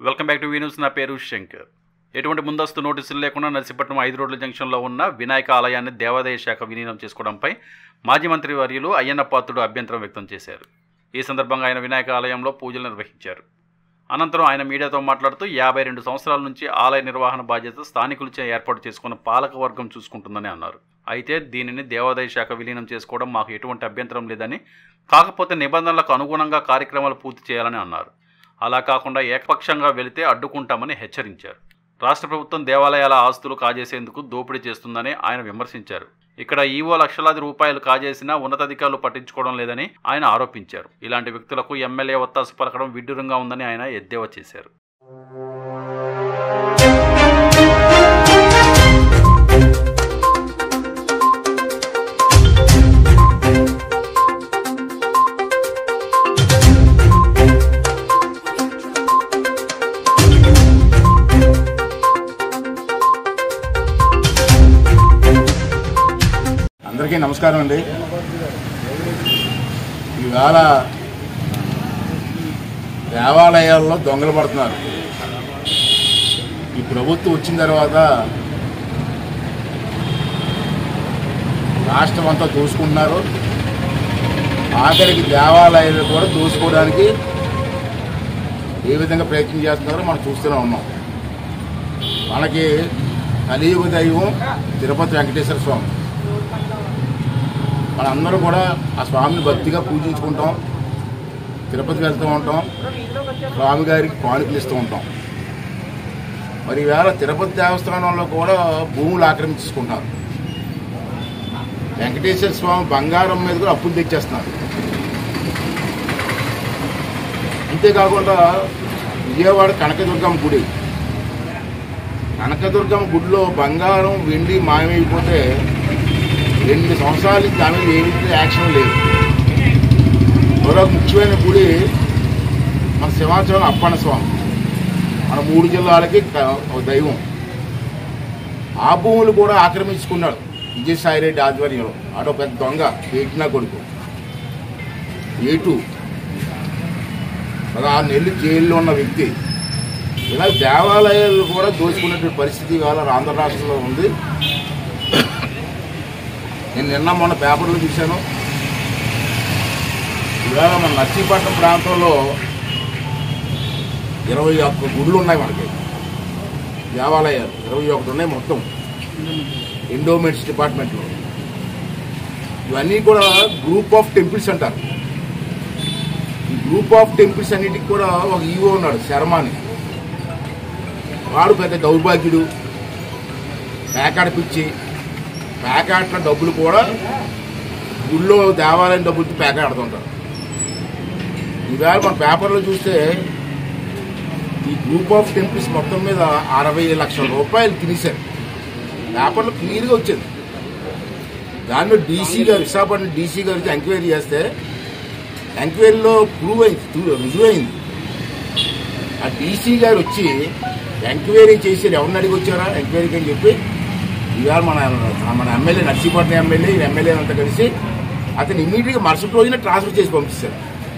Welcome back to వీన్యూస్ నా పేరు శంకర్ ఎటువంటి ముందస్తు నోటీసులు లేకుండా నర్సీపట్నం ఐదు రోడ్ల జంక్షన్లో ఉన్న వినాయక ఆలయాన్ని దేవాదాయ శాఖ విలీనం చేసుకోవడంపై మాజీ మంత్రి వర్యులు అయ్యన్న పాత్రుడు అభ్యంతరం వ్యక్తం చేశారు ఈ సందర్భంగా ఆయన వినాయక ఆలయంలో పూజలు నిర్వహించారు అనంతరం ఆయన మీడియాతో మాట్లాడుతూ యాభై రెండు సంవత్సరాల నుంచి ఆలయ నిర్వహణ బాధ్యత స్థానికులచే ఏర్పాటు చేసుకున్న పాలక వర్గం చూసుకుంటుందని అన్నారు అయితే దీనిని దేవాదాయ శాఖ విలీనం చేసుకోవడం మాకు ఎటువంటి అభ్యంతరం లేదని కాకపోతే నిబంధనలకు అనుగుణంగా కార్యక్రమాలు పూర్తి చేయాలని అన్నారు అలా కాకుండా ఏకపక్షంగా వెళితే అడ్డుకుంటామని హెచ్చరించారు రాష్ట్ర ప్రభుత్వం దేవాలయాల ఆస్తులు కాజేసేందుకు దోపిడీ చేస్తుందని ఆయన విమర్శించారు ఇక్కడ ఈవో లక్షలాది రూపాయలు కాజేసినా ఉన్నతాధికారులు పట్టించుకోవడం లేదని ఆయన ఆరోపించారు ఇలాంటి వ్యక్తులకు ఎమ్మెల్యే ఒత్తాసు పలకడం విడ్డూరంగా ఉందని ఆయన ఎద్దేవా చేశారు అందరికీ నమస్కారం అండి ఇవాళ దేవాలయాల్లో దొంగలు పడుతున్నారు ఈ ప్రభుత్వం వచ్చిన తర్వాత రాష్ట్రం అంతా దోసుకుంటున్నారు ఆఖరికి దేవాలయాలు కూడా దోసుకోవడానికి ఏ విధంగా ప్రయత్నం చేస్తున్నారో మనం చూస్తూనే ఉన్నాం మనకి కలియుగ దైవం తిరుపతి వెంకటేశ్వర స్వామి మనందరూ కూడా ఆ స్వామిని భక్తిగా పూజించుకుంటాం తిరుపతికి వెళ్తూ ఉంటాం స్వామి గారికి కానుకలు ఇస్తూ ఉంటాం మరి ఈవేళ తిరుపతి దేవస్థానంలో కూడా భూములు ఆక్రమించుకుంటున్నారు వెంకటేశ్వర స్వామి బంగారం మీద కూడా అప్పులు తెచ్చేస్తున్నారు అంతేకాకుండా విజయవాడ కనకదుర్గమ్మ గుడి కనకదుర్గమ్మ గుడిలో బంగారం వెండి మాయమైపోతే రెండు సంవత్సరాల నుంచి దాని మీద ఏమి యాక్షన్ లేదు మరొక ముఖ్యమైన గుడి మన సింహాచలం అప్పన్న స్వామి మన మూడు జిల్లాలకి క- ఒక దైవం ఆ భూములు కూడా ఆక్రమించుకున్నాడు విజయసాయిరెడ్డి ఆధ్వర్యంలో ఆడో పెద్ద దొంగ ఏటినా కొడుకు ఏటు పదహారు నెలలు జైల్లో ఉన్న వ్యక్తి ఇలా దేవాలయాలు కూడా దోచుకున్నటువంటి పరిస్థితి ఇవాళ ఆంధ్ర రాష్ట్రంలో ఉంది నేను నిన్న మొన్న పేపర్లో చూశాను ఇవాళ మన నర్సీపట్నం ప్రాంతంలో ఇరవై ఒక్క గుళ్ళు ఉన్నాయి మనకి దేవాలయాలు ఇరవై ఒకటి ఉన్నాయి మొత్తం ఎండోమెంట్స్ డిపార్ట్మెంట్లో ఇవన్నీ కూడా గ్రూప్ ఆఫ్ టెంపుల్స్ అంటారు ఈ గ్రూప్ ఆఫ్ టెంపుల్స్ అన్నిటికి కూడా ఒక ఈవో ఉన్నాడు శర్మాని వాడు పెద్ద దౌర్భాగ్యుడు పేకాడ పిచ్చి పేకాట్ల డబ్బులు కూడా గుళ్ళో దేవాలయం డబ్బులతో పేకాడుతుంటారు ఈవేళ మన పేపర్లో చూస్తే ఈ గ్రూప్ ఆఫ్ టెంపుల్స్ మొత్తం మీద అరవై లక్షల రూపాయలు తినేశారు పేపర్లో క్లియర్గా వచ్చింది దానిలో డీసీ గారు విశాఖపట్నం డీసీ గారికి ఎంక్వైరీ చేస్తే ఎంక్వైరీలో ప్రూవ్ అయింది రు- రుజువైంది ఆ డీసీ గారు వచ్చి ఎంక్వైరీ చేసి ఎవరిని అడిగి వచ్చారా ఎంక్వైరీకి అని చెప్పి ఇవాళ మన మన ఎమ్మెల్యే నర్సీపట్నం ఎమ్మెల్యే ఈ ఎమ్మెల్యే అంతా కలిసి అతను ఇమీడియట్గా మరుసటి రోజున ట్రాన్స్ఫర్ చేసి పంపిస్తారు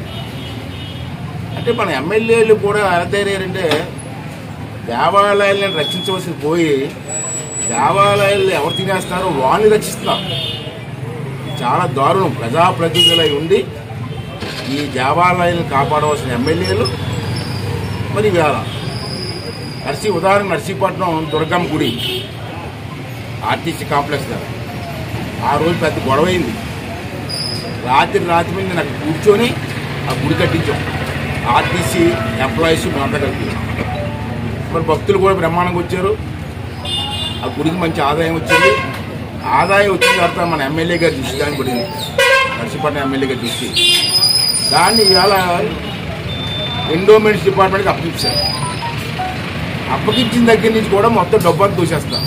అంటే మన ఎమ్మెల్యేలు కూడా ఎలా తయారయ్యారంటే దేవాలయాలను రక్షించవలసి పోయి దేవాలయాలు ఎవరు తినేస్తారో వాళ్ళని రక్షిస్తున్నారు ఇది చాలా దారుణం ప్రజాప్రతినిధులై ఉండి ఈ దేవాలయాలను కాపాడవలసిన ఎమ్మెల్యేలు మరి వేళ నర్సీ ఉదాహరణ నర్సీపట్నం దుర్గమ్మ గుడి ఆర్టీసీ కాంప్లెక్స్ దగ్గర ఆ రోజు పెద్ద గొడవ అయింది రాత్రి రాత్రి మీద నాకు కూర్చొని ఆ గుడి కట్టించాం ఆర్టీసీ ఎంప్లాయీస్ మేమంతా కలిపి మరి భక్తులు కూడా బ్రహ్మాండంగా వచ్చారు ఆ గుడికి మంచి ఆదాయం వచ్చింది ఆదాయం వచ్చిన తర్వాత మన ఎమ్మెల్యే గారు దృష్టి దాన్ని పడింది నర్సీపట్నం ఎమ్మెల్యే గారు దృష్టి దాన్ని ఇవాళ ఎండోమెంట్స్ డిపార్ట్మెంట్కి అప్పగించారు అప్పగించిన దగ్గర నుంచి కూడా మొత్తం డబ్బు అంతా దూసేస్తాం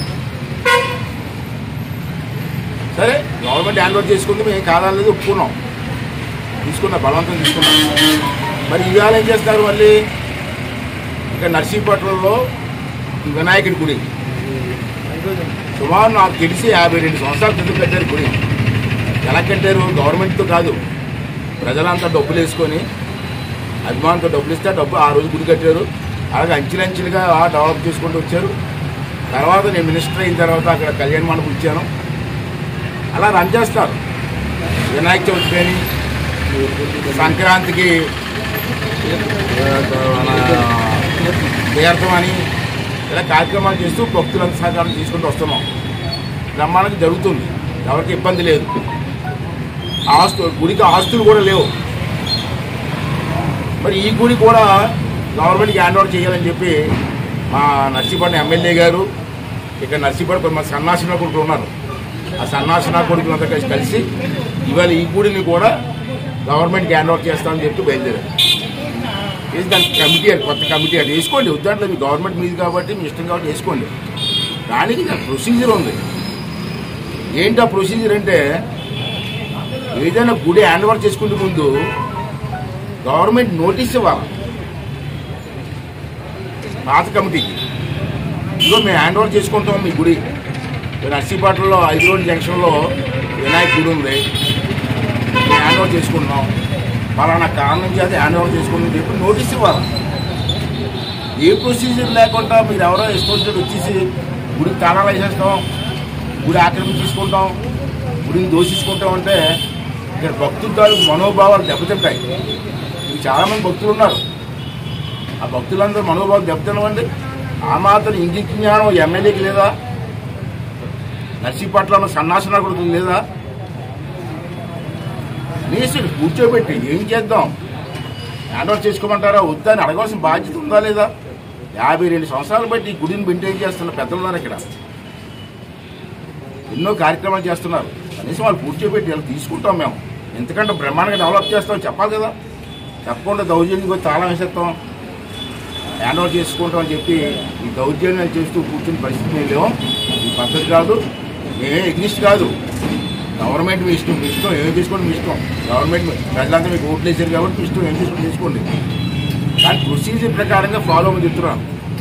సరే గవర్నమెంట్ హ్యాండ్ ఓవర్ చేసుకుంది మేము కాదనేది ఒప్పుకున్నాం తీసుకున్నా బలవంతం తీసుకున్నాం మరి ఇవాళ ఏం చేస్తారు మళ్ళీ ఇక్కడ నర్సీపట్నంలో ఈ వినాయకుడి గుడి సుమారు నాకు తెలిసి యాభై రెండు సంవత్సరాల క్రితం కట్టారు గుడి ఎలా కట్టారు గవర్నమెంట్తో కాదు ప్రజలంతా డబ్బులు వేసుకొని అభిమానంతో డబ్బులు ఇస్తే ఆ డబ్బు ఆ రోజు గుడి కట్టారు అలాగే అంచెలంచెలుగా డెవలప్ చేసుకుంటూ వచ్చారు తర్వాత నేను మినిస్టర్ అయిన తర్వాత అక్కడ కళ్యాణ మండపం ఇచ్చాను అలా రన్ చేస్తారు వినాయక చవితి కానీ సంక్రాంతికి ఆ, మన తీర్థం అని ఇలా కార్యక్రమాలు చేస్తూ భక్తులంత సహకారం తీసుకుంటూ వస్తున్నాం బ్రహ్మాండంగా జరుగుతుంది ఎవరికి ఇబ్బంది లేదు ఆస్తు గుడికి ఆస్తులు కూడా లేవు మరి ఈ గుడి కూడా గవర్నమెంట్కి హ్యాండ్ ఓవర్ చేయాలని చెప్పి మా నర్సీపట్నం ఎమ్మెల్యే గారు ఇక్కడ నర్సీపట్నం కొంతమంది సన్నాసిన కొడుకులు ఉన్నారు ఆ సన్నాసిన కొడుకులంతా కలిసి కలిసి ఇవాళ ఈ గుడిని కూడా గవర్నమెంట్కి హ్యాండ్ ఓవర్ చేస్తామని చెప్పి బయలుదేరారు ఇది దానికి కమిటీ అది కొత్త కమిటీ అది వేసుకోండి ఉద్దాంట్లో మీ గవర్నమెంట్ మీది కాబట్టి మీ ఇష్టం కాబట్టి వేసుకోండి దానికి దాని ప్రొసీజర్ ఉంది ఏంటి ఆ ప్రొసీజర్ అంటే ఏదైనా గుడి హ్యాండ్ ఓవర్ చేసుకుంటే ముందు గవర్నమెంట్ నోటీస్ ఇవ్వాలి పాత కమిటీకి ఇదిగో మేము హ్యాండ్ ఓవర్ చేసుకుంటాం మీ గుడి నర్సీపట్నంలో ఐదు రోడ్ జంక్షన్లో వినాయక గుడి ఉంది మేము హ్యాండ్ ఓవర్ చేసుకుంటున్నాం పలానా కారణం చేత హ్యాండ్ ఓవర్ చేసుకుంటాం చెప్పి నోటీస్ ఇవ్వాలి ఏ ప్రొసీజర్ లేకుండా మీరు ఎవరో ఇష్టం వచ్చినట్టు వచ్చేసి గుడికి తాళాలు వేసేస్తాం గుడి ఆక్రమణ తీసుకుంటాం గుడిని దోషించుకుంటాం అంటే ఇక్కడ భక్తుల తాలూకు మనోభావాలు దెబ్బతింటాయి ఇక్కడ చాలామంది భక్తులు ఉన్నారు ఆ భక్తులందరూ మనోభావాలు దెబ్బతినవండి ఆ మాత్రం ఇంగిత జ్ఞానం ఎమ్మెల్యేకి లేదా నర్సీపట్నంలో సన్నాసన కూడా లేదా నేసుడు కూర్చోబెట్టి ఏం చేద్దాం హ్యాండ్ ఓవర్ చేసుకోమంటారా వద్దా అని అడగవలసిన బాధ్యత ఉందా లేదా యాభై రెండు సంవత్సరాలు బట్టి ఈ గుడిని మెయింటైన్ చేస్తున్న పెద్దలు ఉన్నారు ఇక్కడ ఎన్నో కార్యక్రమాలు చేస్తున్నారు కనీసం వాళ్ళు కూర్చోబెట్టి వాళ్ళు తీసుకుంటాం మేము ఎందుకంటే బ్రహ్మాండంగా డెవలప్ చేస్తాం చెప్పాలి కదా తప్పకుండా దౌర్జన్యం తాళం వేసేస్తాం హ్యాండ్ ఓవర్ చేసుకుంటాం అని చెప్పి ఈ దౌర్జన్యాలు చేస్తూ కూర్చుని పరిస్థితి మేము లేవు ఈ పద్ధతి కాదు మేమే ఎగ్నిస్ట్ కాదు గవర్నమెంట్ మీ ఇష్టం మీ ఇష్టం ఏమి తీసుకోండి మీ ఇష్టం గవర్నమెంట్ ప్రజలంతా మీకు ఓట్లు వేసారు కాబట్టి మీ ఇష్టం ఏం తీసుకొని తీసుకోండి కానీ ప్రొసీజర్ ప్రకారంగా ఫాలో అవ్వమని చెప్తున్నాను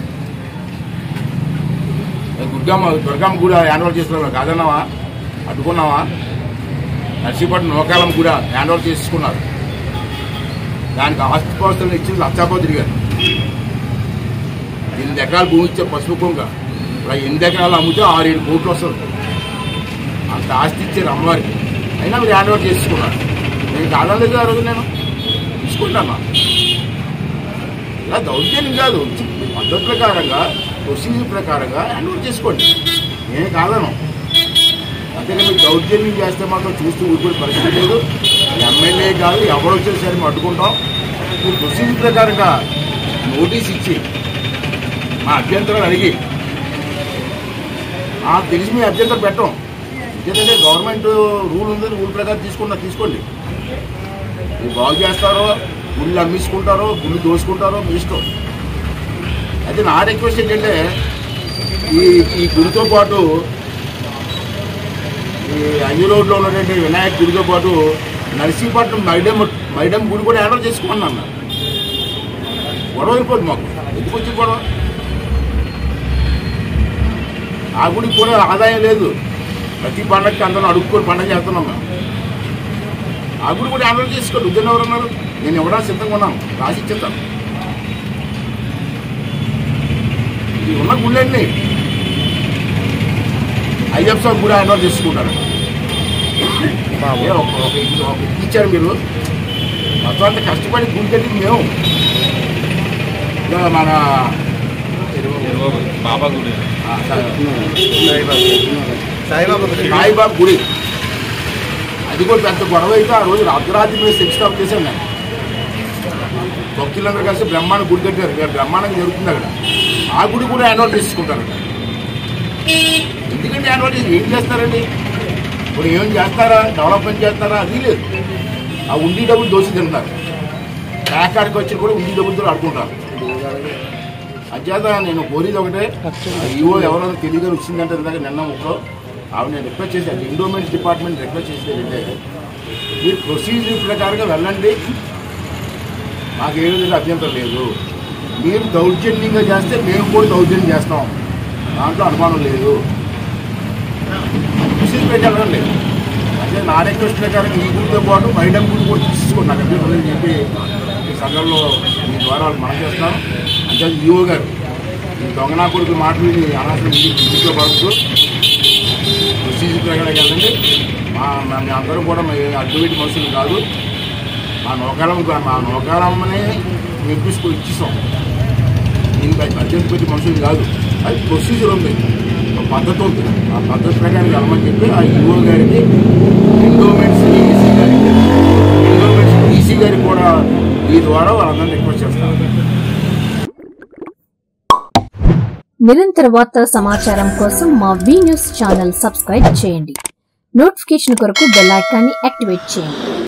ఏ దుర్గమ్మ దుర్గమ్మ కూడా హ్యాండ్ ఓవర్ చేస్తున్నారు కాదన్నావా అడ్డుకున్నావా నర్సీపట్నం నోకాలం కూడా హ్యాండ్ ఓవర్ చేసుకున్నారు దానికి ఆస్తిపాస్తులను ఇచ్చి లక్షాపో తిరిగారు ఎనిమిది ఎకరాలు భూమి ఇచ్చే పసుపు కుంక ఇప్పుడు ఆ ఎనిమిది ఎకరాలు అమ్మితే ఆరు ఏడు కోట్లు వస్తుంది అంత ఆస్తి ఇచ్చారు అమ్మవారికి అయినా మీరు హ్యాండ్ ఓవర్ చేసుకున్నారు నేను కాదలేదు ఆ రోజు నేను తీసుకుంటాను ఇలా దౌర్జన్యం కాదు పద్ధతి ప్రకారంగా ప్రొసీజర్ ప్రకారంగా హ్యాండ్ ఓవర్ చేసుకోండి నేను కాదను అంతేకాని మీరు దౌర్జన్యం చేస్తే మాత్రం చూస్తూ ఊరుకునే పరిస్థితి లేదు ఎమ్మెల్యే కాదు ఎవరు వచ్చినా సరే మేము అడ్డుకుంటాం మీరు ప్రొసీజర్ ప్రకారంగా నోటీస్ ఇచ్చి మా అభ్యంతరాలు అడిగి నాకు తెలిసి మీ అభ్యంతరం పెట్టం ఎందుకంటే గవర్నమెంట్ రూల్ ఉంది రూల్ ప్రకారం తీసుకున్నా తీసుకోండి మీరు బాగు చేస్తారో గుళ్ళు అమ్మేసుకుంటారో గుళ్ళు దోసుకుంటారో మీ ఇష్టం అయితే నా రిక్వెస్ట్ ఏంటంటే ఈ ఈ గుడితో పాటు ఈ అయ్యి రోడ్లో ఉన్నటువంటి వినాయక గుడితో పాటు నర్సీపట్నం మైడమ్ మైడమ్ గుడి కూడా హ్యాండల్ చేసుకోండి అన్న గొడవ అయిపోద్ది మాకు ఎందుకు వచ్చి గొడవ ఆ గుడికి కూడా ఆదాయం లేదు ప్రతి పండగకి అందరం అడుక్కొని పండగ చేస్తున్నాం మేము ఆ గుడి కూడా హ్యాండల్ చేసుకోండి ఉద్యోగం ఎవరు ఉన్నారు నేను ఇవ్వడానికి సిద్ధంగా ఉన్నాను రాసి ఇచ్చేస్తాను ఈ ఉన్న గుళ్ళన్నీ అయ్యప్ప స్వామి కూడా హ్యాండల్ చేసుకుంటారు ఏ ఒక- ఒక ఇల్లు- ఒక ఇల్లు ఇచ్చారు మీరు మొత్తం అంతా కష్టపడి గుడి కట్టింది మేము ఇక మన బాబా గుడి ఆ, సాయిబాబా గుడి. సాయిబాబు గుడి అది కూడా పెద్ద గొడవ అయితే ఆ రోజు అర్ధరాత్రి మీద సెక్స్ స్టాప్ చేశాను నేను భక్తులందరూ కలిసి బ్రహ్మాండ గుడి కట్టారు ఇక్కడ బ్రహ్మాండంగా జరుగుతుంది అక్కడ ఆ గుడి కూడా హ్యాండ్ ఓవర్ చేసుకుంటారు ఎందుకంటే హ్యాండ్ ఓవర్ చేసి ఏం చేస్తారండి ఇప్పుడు ఏం చేస్తారా డెవలప్మెంట్ చేస్తారా అది లేదు ఆ ఉండి డబ్బులు దోసి తింటున్నారు ప్యాకాడికి వచ్చి కూడా ఉండి డబ్బులతో ఆడుకుంటారు అచేత నేను కోరేది ఒకటే ఈవో ఎవరో తెలియదు వచ్చిందంటే ఇందాక నిన్న ఒకరు ఆవిడ నేను రిక్వెస్ట్ చేశాను ఎండోమెంట్ డిపార్ట్మెంట్ రిక్వెస్ట్ చేసేది ఏంటంటే మీరు ప్రొసీజర్ ప్రకారంగా వెళ్ళండి మాకు ఏ విధంగా అభ్యంతరం లేదు మీరు దౌర్జన్యంగా చేస్తే మేము కూడా దౌర్జన్యం చేస్తాం దాంట్లో అనుమానం లేదు ప్రొసీజర్ ప్రకారం లేదు అంటే నా రిక్వెస్ట్ ప్రకారం ఈ గుడితో పాటు మైడమ్ గుడి కూడా తీసుకోండి నాకు అభ్యంతరం లేదని చెప్పి ఈ సంఘంలో మీ ద్వారా మనం చేస్తాం అంటే ఈఓ గారు ఈ దొంగనా కొడుకు మాటలు విని అనవసరం ఇంట్లో పడుతూ ప్రొసీజర్ ప్రకారం వెళ్ళండి మా మా- మీ అందరూ కూడా మీ అడ్డుపెట్టి మనుషులు కాదు మా నౌకాలం మా నౌకాలమ్మని మెప్పించుకొని ఇచ్చేసాం దీనికి అర్జెంట్ పెట్టి మనుషులు కాదు అది ప్రొసీజర్ ఉంది ఒక పద్ధతి ఉంది ఆ పద్ధతి ప్రకారం వెళ్ళమని చెప్పి ఆ ఈఓ గారికి ఎండోమెంట్స్ ఈసీ గారికి ఎండోమెంట్స్ ఈసీ గారికి కూడా ఈ ద్వారా వాళ్ళందరినీ రిక్వెస్ట్ చేస్తాను నిరంతర వార్తల సమాచారం కోసం మా వి న్యూస్ ఛానల్ సబ్స్క్రైబ్ చేయండి నోటిఫికేషన్ కొరకు బెల్ ఐకాన్ని యాక్టివేట్ చేయండి